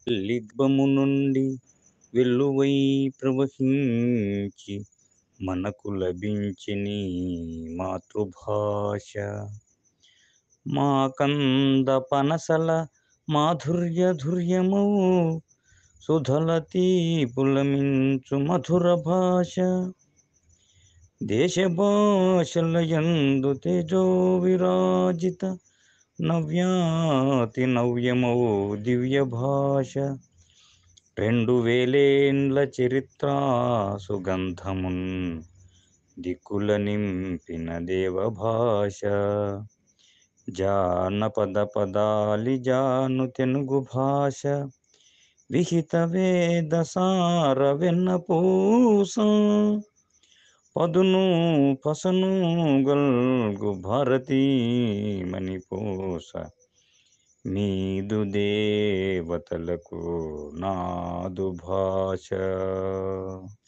లిగ్బము నుండి వెల్లువై ప్రవహించి మనకు లభించిని మాతృభాష మా కంద పనసల మాధుర్యధుర్యమౌ సుధల తీపులమించు మధుర భాష దేశ భాషల యందు తేజో విరాజిత నవ్యాతి నవ్యమౌ దివ్య భాష రెండు వేలేండ్ల చరిత్ర సుగంధమున్ దిక్కుల నింపిన దేవ భాష జానపద పదాలి జాను తెనుగు భాష విహిత వేద సార వెన్న పూస పదును పసను గల్గు భారతీ మణిపూస మీదు దేవతలకు నాదు భాష